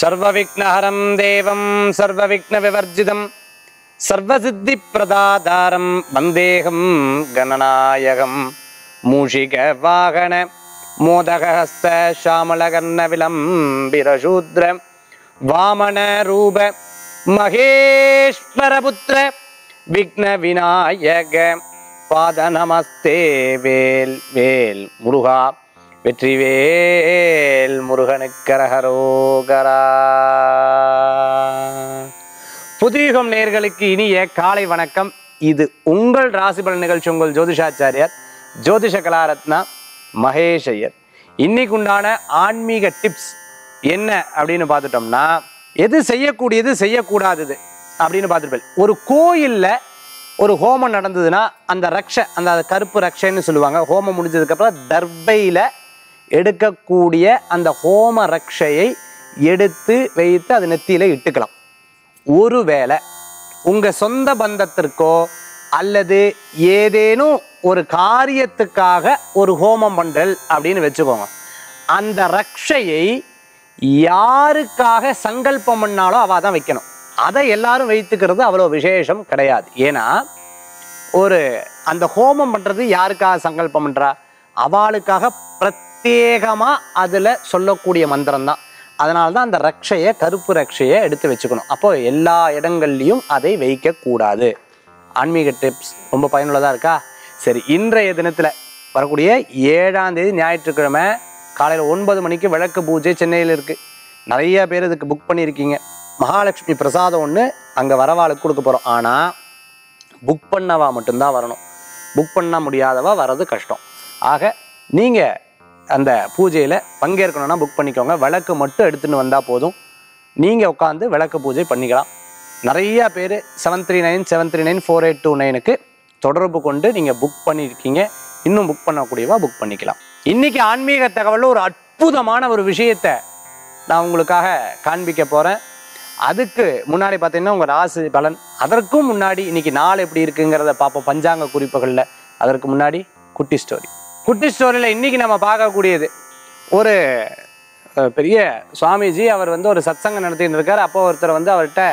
சர்வவிக்னஹரம் தேவம் சர்வவிக்னவிவர்ஜிதம் சர்வசித்திப்பிரதாதாரம் வந்தேகம் கணநாயகம் மூஷிக வாகன மோதகஹஸ்த சாமலகர்ண விளம்பிரசூத்ர வாமன ரூப மகேஸ்வரபுத்திர விக்ன விநாயக பாத நமஸ்தே வேல் வேல் முருகா வெற்றிவேல் முருகனுக்கரகரோகரா புதியுகம் நேர்களுக்கு இனிய காலை வணக்கம் இது உங்கள் ராசிபலன் நிகழ்ச்சி உங்கள் ஜோதிஷாச்சாரியார் ஜோதிஷ கலாரத்னா மகேஷ் ஐயர் இன்னைக்கு உண்டான ஆன்மீக டிப்ஸ் என்ன அப்படின்னு பார்த்துட்டோம்னா எது செய்யக்கூடியது செய்யக்கூடாதது அப்படின்னு பார்த்துருப்பேன் ஒரு கோயில்ல ஒரு ஹோமம் நடந்ததுன்னா அந்த ரக்ஷ அந்த கருப்பு ரக்ஷன்னு சொல்லுவாங்க ஹோமம் முடிஞ்சதுக்கப்புறம் தர்பையில் எடுக்கக்கூடிய அந்த ஹோம ரக்ஷையை எடுத்து வைத்து அது நெத்தியில இட்டுக்கலாம் ஒருவேளை உங்க சொந்த பந்தத்திற்கோ அல்லது ஏதேனும் ஒரு காரியத்துக்காக ஒரு ஹோமம் பண்றல் அப்படின்னு வச்சுக்கோங்க அந்த ரக்ஷையை யாருக்காக சங்கல்பம் பண்ணாலும் அவ தான் வைக்கணும் அதை எல்லாரும் வைத்துக்கிறது அவ்வளோ விசேஷம் கிடையாது ஏன்னா ஒரு அந்த ஹோமம் பண்றது யாருக்காக சங்கல்பம் பண்றா அவளுக்காக பிரத்யேகமா அதுல சொல்லக்கூடிய மந்திரம் தான் அதனால தான் அந்த ரக்ஷையை கருப்பு ரக்ஷையை எடுத்து வச்சுக்கணும் அப்போ எல்லா இடங்கள்லையும் அதை வைக்கக்கூடாது ஆன்மீக டிப்ஸ் ரொம்ப பயனுள்ளதா இருக்கா சரி இன்றைய தினத்துல வரக்கூடிய ஏழாம் தேதி ஞாயிற்றுக்கிழமை காலையில் ஒன்பது மணிக்கு விளக்கு பூஜை சென்னையில் இருக்கு நிறைய பேர் இதுக்கு புக் பண்ணியிருக்கீங்க மகாலட்சுமி பிரசாதம் ஒன்று அங்கே வரவாளுக்கு கொடுக்க போகிறோம் ஆனால் புக் பண்ணவா மட்டும்தான் வரணும் புக் பண்ண முடியாதவா வர்றது கஷ்டம் ஆக நீங்கள் அந்த பூஜையில் பங்கேற்கணும்னா புக் பண்ணிக்கோங்க விளக்கு மட்டும் எடுத்துன்னு வந்தால் போதும் நீங்கள் உட்காந்து விளக்கு பூஜை பண்ணிக்கலாம் நிறையா பேர் seven three nine seven three nine four eight two நைனுக்கு தொடர்பு கொண்டு நீங்கள் புக் பண்ணியிருக்கீங்க இன்னும் புக் பண்ணக்கூடியவா புக் பண்ணிக்கலாம் இன்னைக்கு ஆன்மீக தகவலில் ஒரு அற்புதமான ஒரு விஷயத்தை நான் உங்களுக்காக காண்பிக்க போகிறேன் அதுக்கு முன்னாடி பார்த்தீங்கன்னா உங்கள் ராசி பலன் அதற்கும் முன்னாடி இன்னைக்கு நாள் எப்படி இருக்குங்கிறத பார்ப்போம் பஞ்சாங்க குறிப்புகளில் அதற்கு முன்னாடி குட்டி ஸ்டோரி குட்டி ஸ்டோரியில் இன்னைக்கு நம்ம பார்க்கக்கூடியது ஒரு அஹ், பெரிய சுவாமிஜி அவர் வந்து ஒரு சத்சங்கம் நடத்திட்டு இருக்கார் அப்போ ஒருத்தர் வந்து அவர்கிட்ட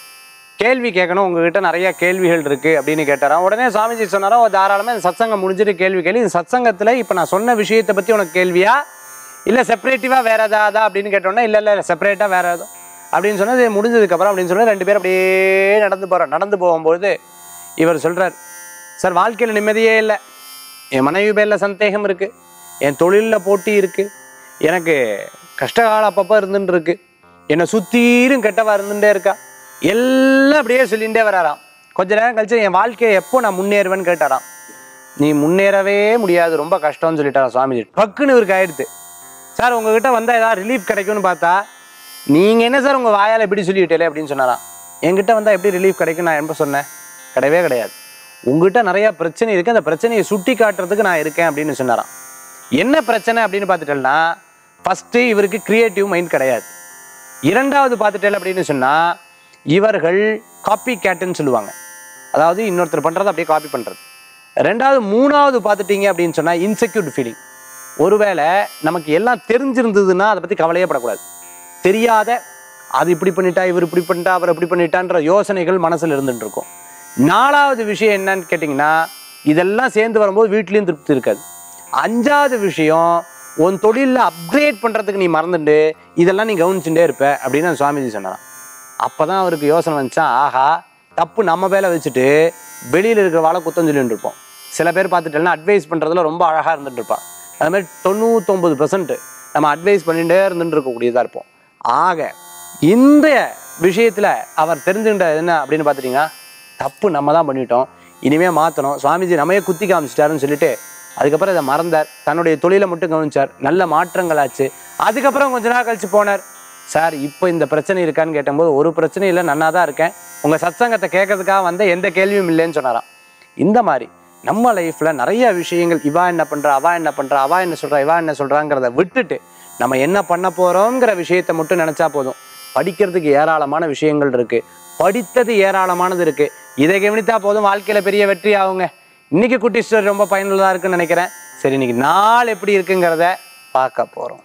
கேள்வி கேட்கணும் உங்ககிட்ட நிறைய கேள்விகள் இருக்கு அப்படின்னு கேட்டாராம் உடனே சுவாமிஜி சொன்னாரோ தாராளமாக இந்த சத்சங்கம் முடிஞ்சிட்டு கேள்வி கேள்வி இந்த சத்சங்கத்தில் இப்போ நான் சொன்ன விஷயத்தை பற்றி உனக்கு கேள்வியா இல்லை செப்பரேட்டிவாக வேற ஏதாதா அப்படின்னு கேட்டோன்னா இல்லை இல்லை செப்பரேட்டாக வேற ஏதோ அப்படின்னு சொன்னது முடிஞ்சதுக்கப்புறம் அப்படின்னு சொன்னா ரெண்டு பேரும் அப்படியே நடந்து போகிறோம் நடந்து போகும்போது இவர் சொல்கிறார் சார் வாழ்க்கையில் நிம்மதியே இல்லை என் மனைவி பேரில் சந்தேகம் இருக்குது என் தொழிலில் போட்டி இருக்குது எனக்கு கஷ்டகாலம் அப்பப்போ இருந்துட்டு இருக்கு என்னை சுத்தீரும் கெட்டவா இருந்துட்டே இருக்கா எல்லாம் அப்படியே சொல்லிகிட்டே வராராம் கொஞ்ச நேரம் கழிச்சு என் வாழ்க்கையை எப்போ நான் முன்னேறுவேன்னு கேட்டாராம் நீ முன்னேறவே முடியாது ரொம்ப கஷ்டம்னு சொல்லிட்டாராம் சுவாமிஜி டக்குன்னு இவருக்கு ஆயிடுது சார் உங்ககிட்ட வந்தால் ஏதாவது ரிலீஃப் கிடைக்கும்னு பார்த்தா நீங்கள் என்ன சார் உங்கள் வாயால் எப்படி சொல்லிவிட்டே அப்படின்னு சொன்னாராம் என்கிட்ட வந்தால் எப்படி ரிலீஃப் கிடைக்கும் நான் எப்போ சொன்னேன் கிடையவே கிடையாது உங்ககிட்ட நிறைய பிரச்சனை இருக்குது அந்த பிரச்சனையை சுட்டி காட்டுறதுக்கு நான் இருக்கேன் அப்படின்னு சொன்னாராம் என்ன பிரச்சனை அப்படின்னு பார்த்துட்டேன்னா ஃபஸ்ட்டு இவருக்கு கிரியேட்டிவ் மைண்ட் கிடையாது இரண்டாவது பார்த்துட்டேன் அப்படின்னு சொன்னால் இவர்கள் காப்பி கேட்டுன்னு சொல்லுவாங்க அதாவது இன்னொருத்தர் பண்ணுறதை அப்படியே காப்பி பண்ணுறது ரெண்டாவது மூணாவது பார்த்துட்டீங்க அப்படின்னு சொன்னால் இன்செக்யூர்ட் ஃபீலிங் ஒருவேளை நமக்கு எல்லாம் தெரிஞ்சிருந்ததுன்னா அதை பற்றி கவலையே படக்கூடாது தெரியாத அது இப்படி பண்ணிட்டா இவர் இப்படி பண்ணிட்டா அவர் இப்படி பண்ணிட்டான்ற யோசனைகள் மனசில் இருந்துட்டு இருக்கும் நாலாவது விஷயம் என்னன்னு கேட்டிங்கன்னா இதெல்லாம் சேர்ந்து வரும்போது வீட்லேயும் திருப்தி இருக்காது அஞ்சாவது விஷயம் உன் தொழிலில் அப்கிரேட் பண்ணுறதுக்கு நீ மறந்துட்டு இதெல்லாம் நீ கவனிச்சுட்டே இருப்ப அப்படின்னு அந்த சுவாமிஜி சொன்னாராம் அப்போ தான் அவருக்கு யோசனை வந்துச்சா ஆஹா தப்பு நம்ம மேலே வச்சுட்டு வெளியில் இருக்கிற வாழை குத்தம் சொல்லிட்டு இருப்போம் சில பேர் பார்த்துட்டேன்னா அட்வைஸ் பண்ணுறதுல ரொம்ப அழகாக இருந்துட்டு இருப்பான் அது மாதிரி தொண்ணூத்தொம்பது பெர்சன்ட் நம்ம அட்வைஸ் பண்ணிகிட்டே இருந்துட்டு இருக்கக்கூடியதாக இருப்போம் ஆக இந்த விஷயத்தில் அவர் தெரிஞ்சுக்கிட்ட என்ன அப்படின்னு பார்த்துட்டிங்கன்னா தப்பு நம்ம தான் பண்ணிட்டோம் இனிமே மாற்றணும் சுவாமிஜி நம்மையே குத்தி காமிச்சிட்டாருன்னு சொல்லிட்டு அதுக்கப்புறம் இதை மறந்தார் தன்னுடைய தொழிலை மட்டும் கவனிச்சார் நல்ல மாற்றங்கள் ஆச்சு அதுக்கப்புறம் கொஞ்ச நாள் கழிச்சு போனார் சார் இப்போ இந்த பிரச்சனை இருக்கான்னு கேட்டபோது ஒரு பிரச்சனையும் இல்லை நன்னா தான் இருக்கேன் உங்கள் சத்சங்கத்தை கேட்கறதுக்காக வந்த எந்த கேள்வியும் இல்லைன்னு சொன்னாராம் இந்த மாதிரி நம்ம லைஃப்பில் நிறைய விஷயங்கள் இவா என்ன பண்ணுறா அவா என்ன பண்ணுறா அவா என்ன சொல்கிறா இவா என்ன சொல்கிறாங்கிறத விட்டுட்டு நம்ம என்ன பண்ண போகிறோங்கிற விஷயத்தை மட்டும் நினச்சா போதும் படிக்கிறதுக்கு ஏராளமான விஷயங்கள் இருக்குது படித்தது ஏராளமானது இருக்குது இதை கவனித்தா போதும் வாழ்க்கையில் பெரிய வெற்றி ஆகுங்க இன்னைக்கு குட்டி ஸ்டோரி ரொம்ப பயனுள்ளதாக இருக்குன்னு நினைக்கிறேன் சரி இன்னைக்கு நாள் எப்படி இருக்குங்கிறத பார்க்க போகிறோம்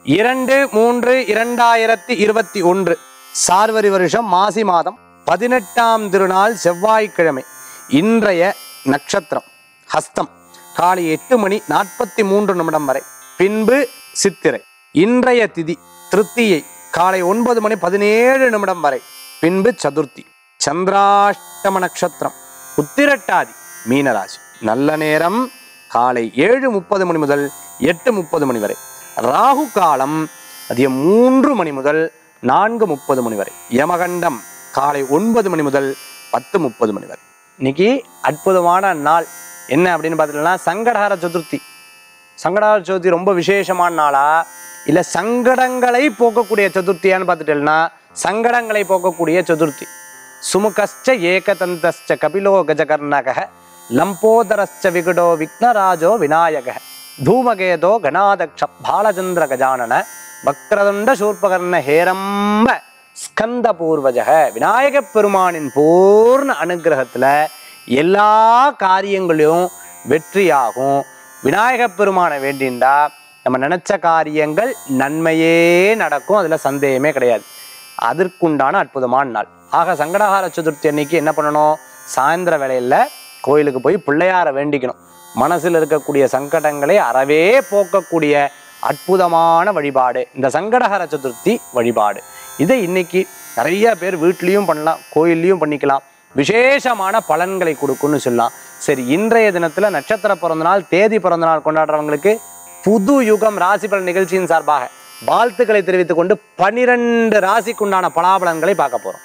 இரண்டு மூன்று இரண்டாயிரத்தி இருபத்தி ஒன்று சார்வரி வருஷம் மாசி மாதம் பதினெட்டாம் திருநாள் செவ்வாய்க்கிழமை இன்றைய நட்சத்திரம் ஹஸ்தம் காலை எட்டு மணி நாற்பத்தி மூன்று நிமிடம் வரை பின்பு சித்திரை இன்றைய திதி திருத்தியை காலை ஒன்பது மணி பதினேழு நிமிடம் வரை பின்பு சதுர்த்தி சந்திராஷ்டம நட்சத்திரம் உத்திரட்டாதி மீனராசி நல்ல நேரம் காலை ஏழு முப்பது மணி முதல் எட்டு முப்பது மணி வரை ராகு காலம் மதியம் மூன்று மணி முதல் நான்கு முப்பது மணி வரை யமகண்டம் காலை ஒன்பது மணி முதல் பத்து முப்பது மணி வரை இன்னைக்கு அற்புதமான நாள் என்ன அப்படின்னு பார்த்துட்டோம்னா சங்கடஹர சதுர்த்தி சங்கடஹர சதுர்த்தி ரொம்ப விசேஷமான நாளா இல்ல சங்கடங்களை போக்கக்கூடிய சதுர்த்தியான்னு பார்த்துட்டேன்னா சங்கடங்களை போக்கக்கூடிய சதுர்த்தி சுமுகஸ்ச ஏகதந்தஸ்ச கபிலோ கஜகர்ணக லம்போதரஸ்ச விகடோ விக்னராஜோ விநாயக தூமகேதோ கணாதக்ஷ பாலச்சந்திர கஜானன வக்ரதுண்ட சூர்பகர்ண ஹேரம்ப ஸ்கந்த பூர்வஜக விநாயக பெருமானின் பூர்ண அனுகிரகத்துல எல்லா காரியங்களையும் வெற்றியாகும் விநாயக பெருமானை வேண்டிண்டா நம்ம நினைச்ச காரியங்கள் நன்மையே நடக்கும் அதுல சந்தேகமே கிடையாது அதற்குண்டான அற்புதமான நாள் ஆக சங்கடஹார சதுர்த்தி அன்னைக்கு என்ன பண்ணணும் சாயந்தர வேளையில கோயிலுக்கு போய் பிள்ளையார வேண்டிக்கணும் மனசில் இருக்கக்கூடிய சங்கடங்களை அறவே போக்கக்கூடிய அற்புதமான வழிபாடு இந்த சங்கடஹர சதுர்த்தி வழிபாடு இதை இன்னைக்கு நிறைய பேர் வீட்லேயும் பண்ணலாம் கோயில்லையும் பண்ணிக்கலாம் விசேஷமான பலன்களை கொடுக்கும்னு சொல்லலாம் சரி இன்றைய தினத்துல நட்சத்திர பிறந்த நாள் தேதி பிறந்த நாள் கொண்டாடுறவங்களுக்கு புது யுகம் ராசி பலன் நிகழ்ச்சியின் சார்பாக வாழ்த்துக்களை தெரிவித்துக் கொண்டு பனிரெண்டு ராசிக்குண்டான பலாபலன்களை பார்க்க போறோம்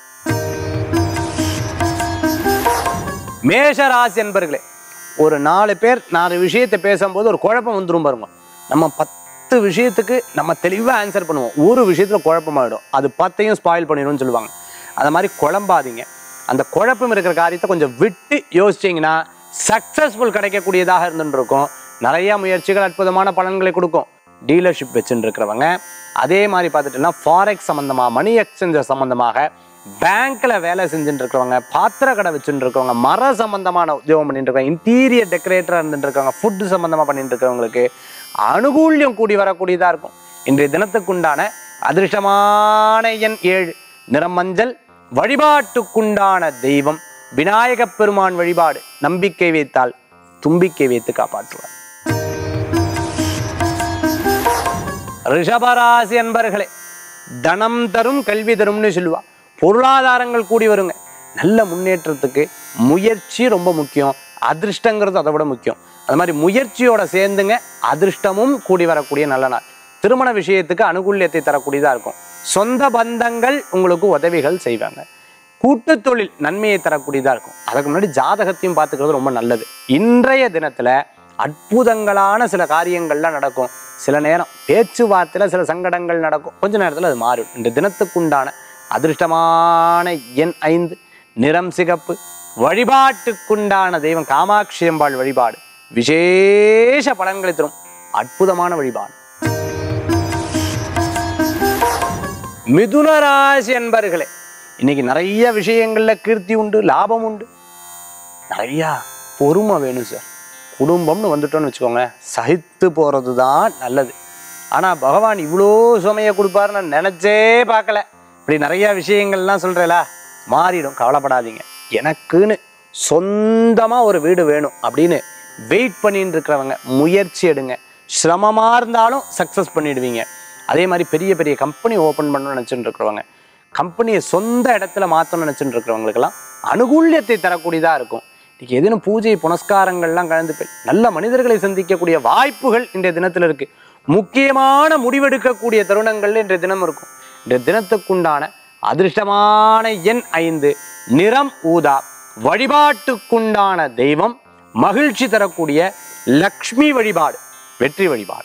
மேஷ ராசி என்பர்களே ஒரு நாலு பேர் நாலு விஷயத்தை பேசும்போது ஒரு குழப்பம் வந்துரும் பாருங்க நம்ம பத்து விஷயத்துக்கு நம்ம தெளிவாக ஆன்சர் பண்ணுவோம் ஒரு விஷயத்துல குழப்பமாயிடும் அது பத்தையும் ஸ்பாயில் பண்ணிடும்னு சொல்லுவாங்க அந்த மாதிரி குழம்பாதீங்க அந்த குழப்பம் இருக்கிற காரியத்தை கொஞ்சம் விட்டு யோசிச்சீங்கன்னா சக்சஸ்ஃபுல் கிடைக்கக்கூடியதாக இருந்துட்டு இருக்கும் நிறைய முயற்சிகள் அற்புதமான பலன்களை கொடுக்கும் டீலர்ஷிப் வச்சுட்டு இருக்கிறவங்க அதே மாதிரி பார்த்துட்டோம்னா ஃபாரெக்ஸ் சம்மந்தமாக மணி எக்ஸ்சேஞ்சர் சம்மந்தமாக பேங்க்ல வேலை செஞ்சுட்டு இருக்கிறவங்க பாத்திர கடை வச்சுட்டு இருக்கவங்க மர சம்பந்தமான உத்தியோகம் பண்ணிட்டு இருக்காங்க இன்டீரியர் டெக்கரேட்டரா இருந்துட்டு இருக்காங்க ஃபுட் சம்பந்தமா பண்ணிட்டு இருக்கிறவங்களுக்கு அனுகூல்யம் கூடி வரக்கூடியதா இருக்கும் இன்றைய தினத்துக்குண்டான அதிர்ஷ்டமான எண் ஏழு நிறம் மஞ்சள் வழிபாட்டுக்குண்டான தெய்வம் விநாயகப் பெருமான் வழிபாடு நம்பிக்கை வைத்தால் தும்பிக்கை வைத்து காப்பாற்றுவார் ரிஷபராசி அன்பர்களே தனம் தரும் கல்வி தரும்னு சொல்லுவா பொருளாதாரங்கள் கூடி வருங்க நல்ல முன்னேற்றத்துக்கு முயற்சி ரொம்ப முக்கியம் அதிர்ஷ்டங்கிறது அதை விட முக்கியம் அது மாதிரி முயற்சியோட சேர்ந்துங்க அதிர்ஷ்டமும் கூடி வரக்கூடிய நல்ல நாள் திருமண விஷயத்துக்கு அனுகூல்யத்தை தரக்கூடியதாக இருக்கும் சொந்த பந்தங்கள் உங்களுக்கு உதவிகள் செய்வாங்க கூட்டு தொழில் நன்மையை தரக்கூடியதாக இருக்கும் அதுக்கு முன்னாடி ஜாதகத்தையும் பார்த்துக்கிறது ரொம்ப நல்லது இன்றைய தினத்துல அற்புதங்களான சில காரியங்கள்லாம் நடக்கும் சில நேரம் பேச்சுவார்த்தையில சில சங்கடங்கள் நடக்கும் கொஞ்ச நேரத்தில் அது மாறும் இந்த தினத்துக்குண்டான அதிர்ஷ்டமான எண் ஐந்து நிறம் சிகப்பு வழிபாட்டுக்குண்டான தெய்வம் காமாட்சி அம்பாள் வழிபாடு விசேஷ பலன்களை தரும் அற்புதமான வழிபாடு மிதுன ராசி என்பர்களே இன்னைக்கு நிறைய விஷயங்கள்ல கீர்த்தி உண்டு லாபம் உண்டு நிறையா பொறுமை வேணும் சார் குடும்பம்னு வந்துட்டோம்னு வச்சுக்கோங்க சகித்து போகிறது தான் நல்லது ஆனால் பகவான் இவ்வளோ சுமையை கொடுப்பாரு நான் நினச்சே பார்க்கல இப்படி நிறைய விஷயங்கள்லாம் சொல்கிறேல மாறிடும் கவலைப்படாதீங்க எனக்குன்னு சொந்தமாக ஒரு வீடு வேணும் அப்படின்னு வெயிட் பண்ணிட்டு இருக்கிறவங்க முயற்சி எடுங்க சிரமமாக இருந்தாலும் சக்ஸஸ் பண்ணிடுவீங்க அதே மாதிரி பெரிய பெரிய கம்பெனி ஓப்பன் பண்ணணும்னு நினச்சிட்டு இருக்கிறவங்க கம்பெனியை சொந்த இடத்துல மாற்றணும்னு நினச்சிட்டு இருக்கிறவங்களுக்கெல்லாம் அனுகூல்யத்தை தரக்கூடியதாக இருக்கும் இன்னைக்கு எதுனும் பூஜை புனஸ்காரங்கள்லாம் கலந்து போய் நல்ல மனிதர்களை சந்திக்கக்கூடிய வாய்ப்புகள் இன்றைய தினத்தில் இருக்கு முக்கியமான முடிவெடுக்கக்கூடிய தருணங்கள் இன்றைய தினம் இருக்கும் இன்றைய தினத்துக்குண்டான அதிர்ஷ்டமான எண் ஐந்து நிறம் ஊதா வழிபாட்டுக்குண்டான தெய்வம் மகிழ்ச்சி தரக்கூடிய லக்ஷ்மி வழிபாடு வெற்றி வழிபாடு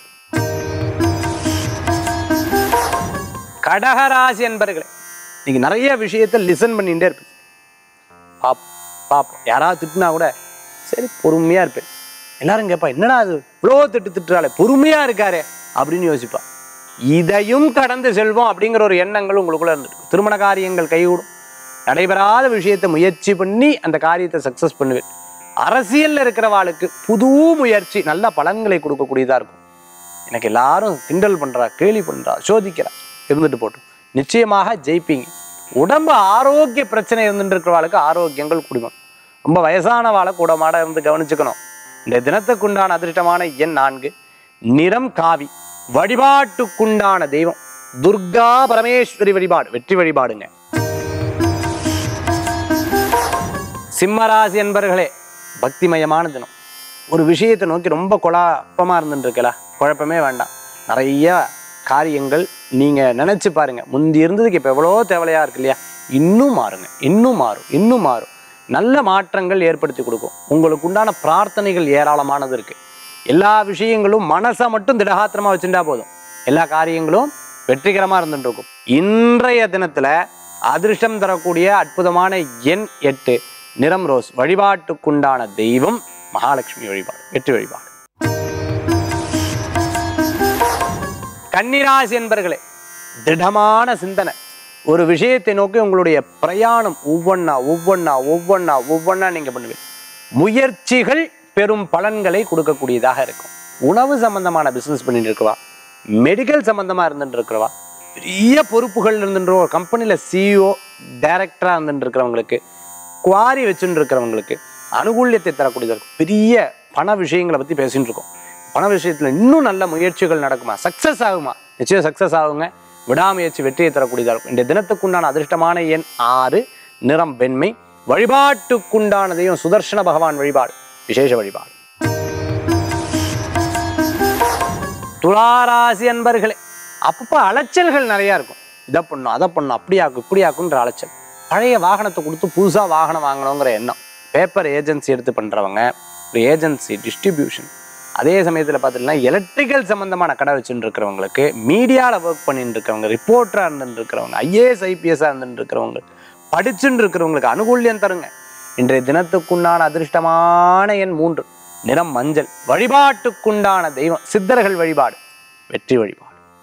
கடகராசி என்பர்களே நீங்க நிறைய விஷயத்தை லிசன் பண்ணிட்டே இருப்பீங்க பாப் பார்ப்போம் யாராவது திட்டுனா கூட சரி பொறுமையா இருப்பேன் எல்லாரும் கேட்பா என்னடா அது இவ்வளோ திட்டு திட்டுறாளே பொறுமையா இருக்காரே அப்படின்னு யோசிப்பா இதையும் கடந்து செல்வோம் அப்படிங்கிற ஒரு எண்ணங்கள் உங்களுக்குள்ள இருந்துட்டு திருமண காரியங்கள் கைகூடும் நடைபெறாத விஷயத்தை முயற்சி பண்ணி அந்த காரியத்தை சக்சஸ் பண்ணுவேன் அரசியல்ல இருக்கிறவாளுக்கு புது முயற்சி நல்ல பலன்களை கொடுக்கக்கூடியதா இருக்கும் எனக்கு எல்லாரும் கிண்டல் பண்றா கேலி பண்றா சோதிக்கிறா இருந்துட்டு போட்டும் நிச்சயமாக ஜெயிப்பீங்க உடம்பு ஆரோக்கிய பிரச்சனை இருந்துட்டு இருக்கிறவாளுக்கு ஆரோக்கியங்கள் குடிக்கும் ரொம்ப வயசான வாழை கூட மாட இருந்து கவனிச்சுக்கணும் இந்த தினத்துக்குண்டான அதிர்ஷ்டமான எண் நான்கு நிறம் காவி வழிபாட்டுக்குண்டான தெய்வம் துர்கா பரமேஸ்வரி வழிபாடு வெற்றி வழிபாடுங்க சிம்மராசி என்பர்களே பக்திமயமான தினம் ஒரு விஷயத்தை நோக்கி ரொம்ப குழப்பமா இருந்துட்டு இருக்கல குழப்பமே வேண்டாம் நிறைய காரியங்கள் நீங்க நினைச்சு பாருங்க முந்தி இருந்ததுக்கு இப்ப எவ்வளோ தேவையா இருக்கு இல்லையா இன்னும் மாறுங்க இன்னும் மாறும் இன்னும் மாறும் நல்ல மாற்றங்கள் ஏற்படுத்தி கொடுக்கும் உங்களுக்கு உண்டான பிரார்த்தனைகள் ஏராளமானது இருக்கு எல்லா விஷயங்களும் மனசை மட்டும் திடகாத்திரமா வச்சுட்டா போதும் எல்லா காரியங்களும் வெற்றிகரமா இருந்துட்டு இருக்கும் இன்றைய தினத்துல அதிர்ஷ்டம் தரக்கூடிய அற்புதமான எண் எட்டு நிறம் ரோஸ் வழிபாட்டுக்குண்டான தெய்வம் மகாலட்சுமி வழிபாடு வெற்றி வழிபாடு கன்னிராசி என்பர்களே திடமான சிந்தனை ஒரு விஷயத்தை நோக்கி உங்களுடைய பிரயாணம் ஒவ்வொன்றா ஒவ்வொன்றா ஒவ்வொன்றா ஒவ்வொன்றா நீங்க பண்ணுவீங்க முயற்சிகள் பெரும் பலன்களை கொடுக்கக்கூடியதாக இருக்கும் உணவு சம்பந்தமான பிசினஸ் பண்ணிட்டு இருக்கவா மெடிக்கல் சம்பந்தமா இருந்துட்டு இருக்கிறவா பெரிய பொறுப்புகள் இருந்துன்ற ஒரு கம்பெனியில சிஇஓ டைரக்டரா இருந்துட்டு இருக்கிறவங்களுக்கு குவாரி வச்சுட்டு இருக்கிறவங்களுக்கு அனுகூல்யத்தை தரக்கூடியதாக இருக்கும் பெரிய பண விஷயங்களை பத்தி பேசிட்டு இருக்கோம் பண விஷயத்துல இன்னும் நல்ல முயற்சிகள் நடக்குமா சக்சஸ் ஆகுமா நிச்சயம் சக்சஸ் ஆகுங்க விடாமுயற்சி வெற்றியை தரக்கூடியதாக இருக்கும் இந்த தினத்துக்குண்டான அதிர்ஷ்டமான எண் ஆறு நிறம் வெண்மை வழிபாட்டுக்குண்டான தெய்வம் சுதர்சன பகவான் வழிபாடு விசேஷ வழிபாடு துளாராசி அன்பர்களே அப்பப்போ அலைச்சல்கள் நிறையா இருக்கும் இதை பண்ணும் அதை பண்ணும் அப்படியாக்கும் இப்படியாக்குன்ற அலைச்சல் பழைய வாகனத்தை கொடுத்து புதுசாக வாகனம் வாங்கணுங்கிற எண்ணம் பேப்பர் ஏஜென்சி எடுத்து பண்ணுறவங்க ஒரு ஏஜென்சி டிஸ்ட்ரிபியூஷன் அதே சமயத்தில் பார்த்துட்டீங்கன்னா எலக்ட்ரிக்கல் சம்மந்தமான கடை வச்சுட்டு இருக்கிறவங்களுக்கு மீடியாவில் ஒர்க் பண்ணிட்டு இருக்கிறவங்க ரிப்போர்ட்டராக இருந்துட்டு இருக்கிறவங்க ஐஏஎஸ் ஐபிஎஸ்ஸாக இருந்துட்டு இருக்கிறவங்க படிச்சுட்டு இருக்கிறவங்களுக்கு அனுகூல்யம் தருங்க இன்றைய தினத்துக்குண்டான அதிர்ஷ்டமான எண் மூன்று நிறம் மஞ்சள் வழிபாட்டுக்குண்டான தெய்வம் சித்தர்கள் வழிபாடு வெற்றி வழிபாடு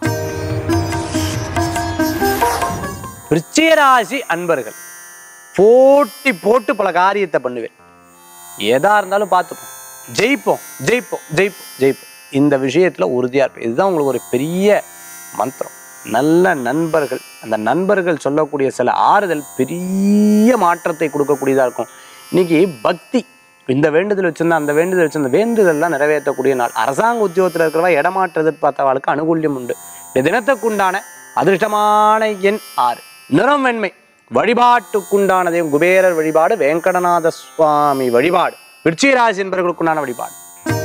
விருச்சிகராசி அன்பர்கள் போட்டி போட்டு பல காரியத்தை பண்ணுவேன் எதா இருந்தாலும் பார்த்துப்போம் ஜெயிப்போம் ஜெயிப்போம் ஜெயிப்போம் ஜெயிப்போம் இந்த விஷயத்துல உறுதியா இருப்பேன் இதுதான் உங்களுக்கு ஒரு பெரிய மந்திரம் நல்ல நண்பர்கள் அந்த நண்பர்கள் சொல்லக்கூடிய சில ஆறுதல் பெரிய மாற்றத்தை கொடுக்கக்கூடியதா இருக்கும் இன்னைக்கு பக்தி இந்த வேண்டுதல் வச்சிருந்தா அந்த வேண்டுதல் வச்சிருந்த வேண்டுதல்லாம் நிறைவேற்றக்கூடிய நாள் அரசாங்க உத்தியோகத்தில் இருக்கிறவா இடமாற்ற எதிர்பார்த்தவாளுக்கு அனுகூல்யம் உண்டு இந்த தினத்துக்குண்டான அதிர்ஷ்டமான எண் ஆறு நிறம் வெண்மை வழிபாட்டுக்குண்டான தெய்வம் குபேரர் வழிபாடு வெங்கடநாத சுவாமி வழிபாடு விருச்சிகராசி என்பவர்களுக்குண்டான வழிபாடு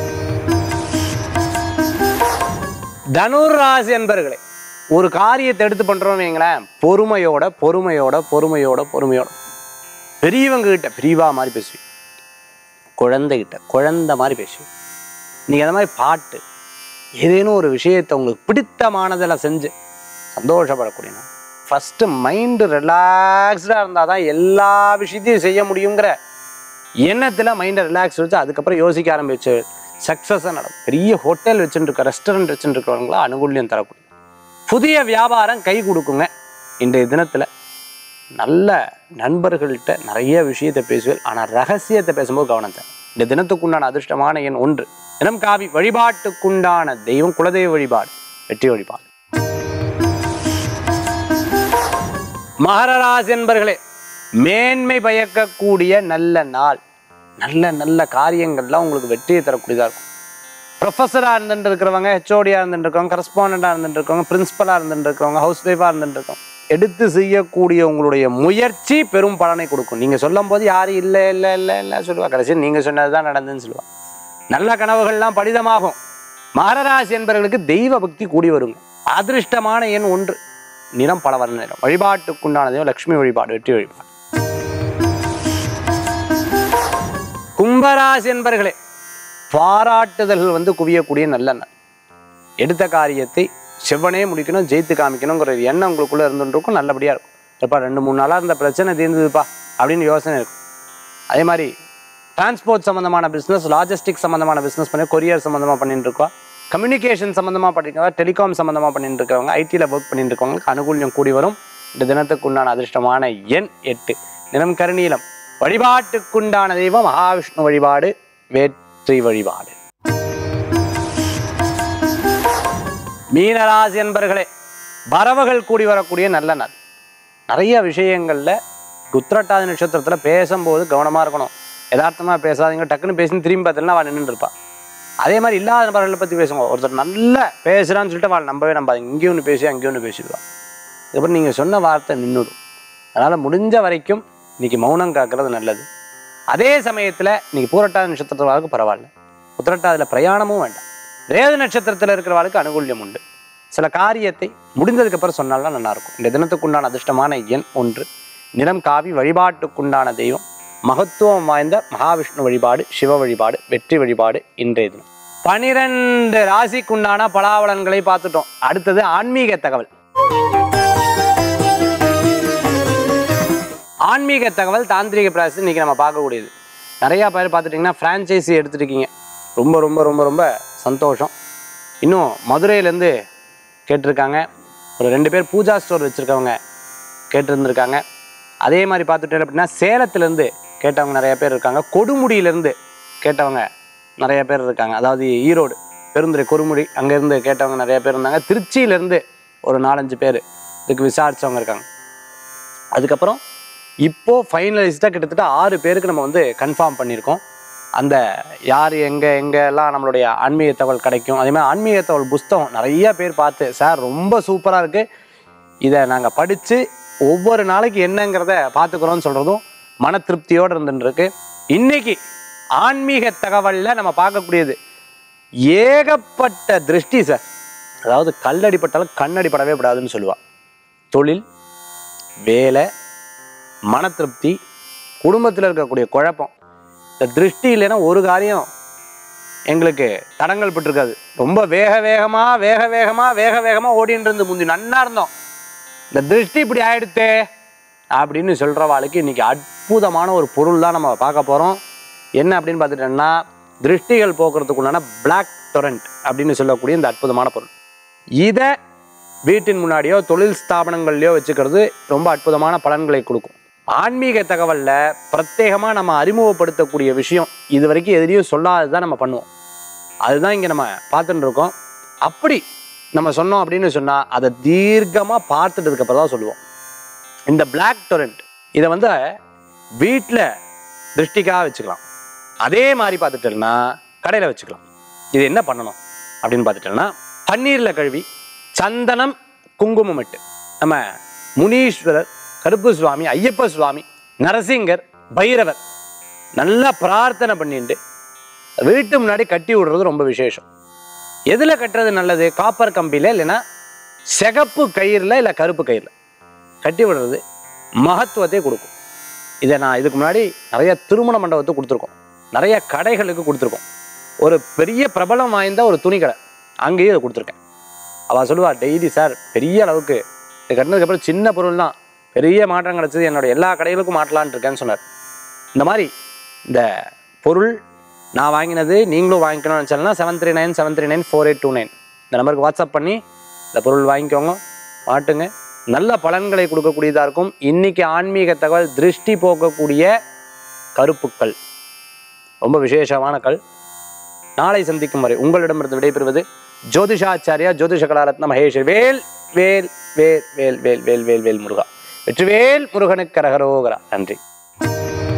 தனுர் ராசி என்பர்களே ஒரு காரியத்தை எடுத்து பண்றோம் வைங்களேன் பொறுமையோட பொறுமையோட பொறுமையோட பொறுமையோட பெரியவங்க கிட்ட பெரியவா மாதிரி பேசுவீங்க குழந்தைகிட்ட குழந்தை மாதிரி பேசுவீங்க நீங்க அந்த மாதிரி பாட்டு ஏதேனும் ஒரு விஷயத்தை உங்களுக்கு பிடித்தமானதில் செஞ்சு சந்தோஷப்படக்கூடிய நாள் ஃபஸ்ட்டு மைண்டு ரிலாக்ஸ்டாக இருந்தால் தான் எல்லா விஷயத்தையும் செய்ய முடியுங்கிற எண்ணத்தில் மைண்டை ரிலாக்ஸ் வச்சு அதுக்கப்புறம் யோசிக்க ஆரம்பிச்சு சக்ஸஸாக நடக்கும் பெரிய ஹோட்டல் வச்சுட்டு இருக்க ரெஸ்டாரண்ட் வச்சுட்டு இருக்கிறவங்களா அனுகூல்யம் தரக்கூடிய புதிய வியாபாரம் கை கொடுக்குங்க இன்றைய தினத்தில் நல்ல நண்பர்கள்ட்ட நிறைய விஷயத்தை பேசுவேன் ஆனால் ரகசியத்தை பேசும்போது கவனம் தேவை இந்த தினத்துக்குண்டான அதிர்ஷ்டமான எண் ஒன்று தினம் காவி வழிபாட்டுக்குண்டான தெய்வம் குலதெய்வ வழிபாடு வெற்றி வழிபாடு மகரராசி என்பர்களே மேன்மை பயக்கக்கூடிய நல்ல நாள் நல்ல நல்ல காரியங்கள்லாம் உங்களுக்கு வெற்றியை தரக்கூடியதாக இருக்கும் ப்ரொஃபஸராக இருந்துட்டு இருக்கிறவங்க ஹெச்ஓடியாக இருந்துட்டு இருக்கவங்க கரஸ்பாண்டாக இருந்துட்டு இருக்கவங்க பிரின்ஸ்பலாக இருந்துட்டு இருக்கிறவங்க ஹவுஸ் ஒய்ஃபாக இருந்துட்டு இருக்கவங்க எடுத்து செய்யக்கூடிய உங்களுடைய முயற்சி பெரும் பலனை கொடுக்கும் நீங்கள் சொல்லும் போது யாரும் இல்லை இல்லை இல்லை இல்லை சொல்லுவா கடைசி நீங்கள் சொன்னது தான் நடந்துன்னு சொல்லுவா நல்ல கனவுகள்லாம் பலிதமாகும் மகரராசி என்பவர்களுக்கு தெய்வ பக்தி கூடி வருங்க அதிர்ஷ்டமான எண் ஒன்று நிறம் பல வர்ண நிறம் வழிபாட்டுக்குண்டான தெய்வம் லக்ஷ்மி வழிபாடு வெற்றி வழிபாடு கும்பராசி என்பர்களே பாராட்டுதல்கள் வந்து குவியக்கூடிய நல்ல நாள் எடுத்த காரியத்தை செவ்வனே முடிக்கணும் ஜெயித்து காமிக்கணுங்கிற ஒரு எண்ணம் உங்களுக்குள்ள இருந்துருக்கும் நல்லபடியா இருக்கும் எப்பா ரெண்டு மூணு நாளா இருந்த பிரச்சனை தீர்ந்ததுப்பா அப்படின்னு யோசனை இருக்கும் அதே மாதிரி டிரான்ஸ்போர்ட் சம்மந்தமான பிஸ்னஸ் லாஜிஸ்டிக் சம்மந்தமான பிஸ்னஸ் பண்ணி கொரியர் சம்மந்தமாக பண்ணிட்டு இருக்கோம் கம்யூனிகேஷன் சம்மந்தமாக பண்ணிருக்கவங்க டெலிகாம் சம்மந்தமாக பண்ணிட்டு இருக்கவங்க ஐடியில் ஒர்க் பண்ணிட்டு இருக்கவங்களுக்கு அனுகூல்யம் கூடி வரும் இந்த தினத்துக்கு உண்டான அதிர்ஷ்டமான எண் எட்டு நிறம் கருநீலம் வழிபாட்டுக்குண்டான தெய்வம் மகாவிஷ்ணு வழிபாடு வேற்றி வழிபாடு மீனராசி என்பர்களே வரவுகள் கூடி வரக்கூடிய நல்ல நாள் நிறைய விஷயங்கள்ல உத்திரட்டாதி நட்சத்திரத்துல பேசும்போது கவனமா இருக்கணும் யதார்த்தமா பேசாதீங்க டக்குன்னு பேசி திரும்பி பார்த்தீங்கன்னா அவள் நின்றுட்டு இருப்பா அதே மாதிரி இல்லாத நபர்களை பத்தி பேசுங்க ஒருத்தர் நல்லா பேசுறான்னு சொல்லிட்டு அவள் நம்பவே நம்பாதீங்க இங்கேயும் ஒன்று பேசி அங்கேயும் ஒன்று பேசிடுவான் இதுக்கப்புறம் நீங்க சொன்ன வார்த்தை நின்றுடும் அதனால முடிஞ்ச வரைக்கும் இன்னைக்கு மௌனம் காக்கிறது நல்லது அதே சமயத்துல இன்னைக்கு பூரட்டாதி நட்சத்திரத்துக்கு பரவாயில்ல உத்திரட்டாதியில பிரயாணமும் வேண்டாம் ரேது நட்சத்திரத்துல இருக்கிறவாளுக்கு அனுகூல்யம் உண்டு சில காரியத்தை முடிந்ததுக்கு அப்புறம் சொன்னாலும் நல்லா இருக்கும் இந்த தினத்துக்குண்டான அதிர்ஷ்டமான எண் ஒன்று நிறம் காவி வழிபாட்டுக்குண்டான தெய்வம் மகத்துவம் வாய்ந்த மகாவிஷ்ணு வழிபாடு சிவ வழிபாடு வெற்றி வழிபாடு இன்றைய தினம் பனிரெண்டு ராசிக்குண்டான பலாபலன்களை பார்த்துட்டோம் அடுத்தது ஆன்மீக தகவல் ஆன்மீக தகவல் தாந்திரிக பிராசஸ் இன்னைக்கு நம்ம பார்க்கக்கூடியது நிறையா பேர் பார்த்துட்டிங்கன்னா ஃப்ரான்ச்சைசி எடுத்துருக்கீங்க ரொம்ப ரொம்ப ரொம்ப ரொம்ப சந்தோஷம் இன்னும் மதுரையிலேருந்து கேட்டிருக்காங்க ஒரு ரெண்டு பேர் பூஜா ஸ்டோர் வச்சுருக்கவங்க கேட்டிருந்துருக்காங்க அதே மாதிரி பார்த்துட்டேன் அப்படின்னா சேலத்துலேருந்து கேட்டவங்க நிறைய பேர் இருக்காங்க கொடுமுடியிலேருந்து கேட்டவங்க நிறைய பேர் இருக்காங்க அதாவது ஈரோடு பெருந்துறை கொடுமுடி அங்கேருந்து கேட்டவங்க நிறைய பேர் இருந்தாங்க திருச்சியிலேருந்து ஒரு நாலஞ்சு பேர் இதுக்கு விசாரிச்சவங்க இருக்காங்க அதுக்கப்புறம் இப்போ ஃபைனலிஸ்ட்டாக கிட்டத்தட்ட ஆறு பேருக்கு நம்ம வந்து கன்ஃபார்ம் பண்ணியிருக்கோம் அந்த யார் எங்கே எங்கெல்லாம் நம்மளுடைய ஆன்மீக தகவல் கிடைக்கும் அதே மாதிரி ஆன்மீக தகவல் புஸ்தகம் நிறைய பேர் பார்த்து சார் ரொம்ப சூப்பராக இருக்குது இதை நாங்கள் படித்து ஒவ்வொரு நாளைக்கு என்னங்கிறத பார்த்துக்குறோம்னு சொல்கிறதும் மன திருப்தியோடு இருந்துருக்கு இன்னைக்கு ஆன்மீக தகவலில் நம்ம பார்க்கக்கூடியது ஏகப்பட்ட திருஷ்டி சார் அதாவது கல்லடிப்பட்டாலும் கண்ணடிப்படவே விடாதுன்னு சொல்லுவாள் தொழில் வேலை மன திருப்தி குடும்பத்தில் இருக்கக்கூடிய குழப்பம் இந்த திருஷ்டி இல்லைன்னா ஒரு காரியம் எங்களுக்கு தடங்கள் பட்டிருக்காது ரொம்ப வேக வேகமாக வேக வேகமாக வேக வேகமாக ஓடின்னு இருந்து முந்தி நன்னா இருந்தோம் இந்த திருஷ்டி இப்படி ஆயிடுத்தே அப்படின்னு சொல்கிறவாளுக்கு இன்னைக்கு அற்புதமான ஒரு பொருள் தான் நம்ம பார்க்க போகிறோம் என்ன அப்படின்னு பார்த்துட்டோம்னா திருஷ்டிகள் போக்குறதுக்குண்டான பிளாக் டொரண்ட் அப்படின்னு சொல்லக்கூடிய இந்த அற்புதமான பொருள் இதை வீட்டின் முன்னாடியோ தொழில் ஸ்தாபனங்கள்லையோ வச்சுக்கிறது ரொம்ப அற்புதமான பலன்களை கொடுக்கும் ஆன்மீக தகவலில் பிரத்யேகமாக நம்ம அறிமுகப்படுத்தக்கூடிய விஷயம் இது வரைக்கும் எதிரையும் சொல்லாததான் நம்ம பண்ணுவோம் அதுதான் இங்கே நம்ம பார்த்துட்டு இருக்கோம் அப்படி நம்ம சொன்னோம் அப்படின்னு சொன்னால் அதை தீர்க்கமாக பார்த்துட்டதுக்கு அப்புறம் தான் சொல்லுவோம் இந்த பிளாக் டொரண்ட் இதை வந்து வீட்டில் திருஷ்டிக்காக வச்சுக்கலாம் அதே மாதிரி பார்த்துட்டோம்னா கடையில் வச்சுக்கலாம் இது என்ன பண்ணணும் அப்படின்னு பார்த்துட்டோம்னா பன்னீரில் கழுவி சந்தனம் குங்குமம் இட்டு நம்ம முனீஸ்வரர் கருப்பு சுவாமி ஐயப்ப சுவாமி நரசிங்கர் பைரவர் நல்லா பிரார்த்தனை பண்ணிட்டு வீட்டு முன்னாடி கட்டி விடுறது ரொம்ப விசேஷம் எதில் கட்டுறது நல்லது காப்பர் கம்பியில் இல்லைன்னா சிகப்பு கயிறில் இல்லை கருப்பு கயிறில் கட்டி விடுறது மகத்துவத்தை கொடுக்கும் இதை நான் இதுக்கு முன்னாடி நிறைய திருமண மண்டபத்துக்கு கொடுத்துருக்கோம் நிறைய கடைகளுக்கு கொடுத்துருக்கோம் ஒரு பெரிய பிரபலம் வாய்ந்த ஒரு துணி கடை அங்கேயும் இதை கொடுத்துருக்கேன் அவள் சொல்லுவா டெய்லி சார் பெரிய அளவுக்கு இது கட்டினதுக்கப்புறம் சின்ன பொருள் தான் பெரிய மாற்றம் கிடச்சது என்னோட எல்லா கடைகளுக்கும் மாட்டலான்னு இருக்கேன்னு சொன்னார் இந்த மாதிரி இந்த பொருள் நான் வாங்கினது நீங்களும் வாங்கிக்கணும்னு நினச்சாலும் seven three nine seven three nine four eight two nine இந்த நம்பருக்கு வாட்ஸ்அப் பண்ணி இந்த பொருள் வாங்கிக்கோங்க மாட்டுங்க நல்ல பலன்களை கொடுக்கக்கூடியதாக இருக்கும் இன்னைக்கு ஆன்மீக தகவல் திருஷ்டி போக்கக்கூடிய கருப்புக்கள் ரொம்ப விசேஷமான கல் நாளை சந்திக்கும் வரை உங்களிடமிருந்து விடைபெறுவது ஜோதிஷாச்சாரியா ஜோதிஷ கலாரத்ன மகேஷ் வேல் வேல் வேல் வேல் வேல் வேல் வேல் வேல் முருகா வெற்றிவேல் முருகனுக்கு கரகரோகரா நன்றி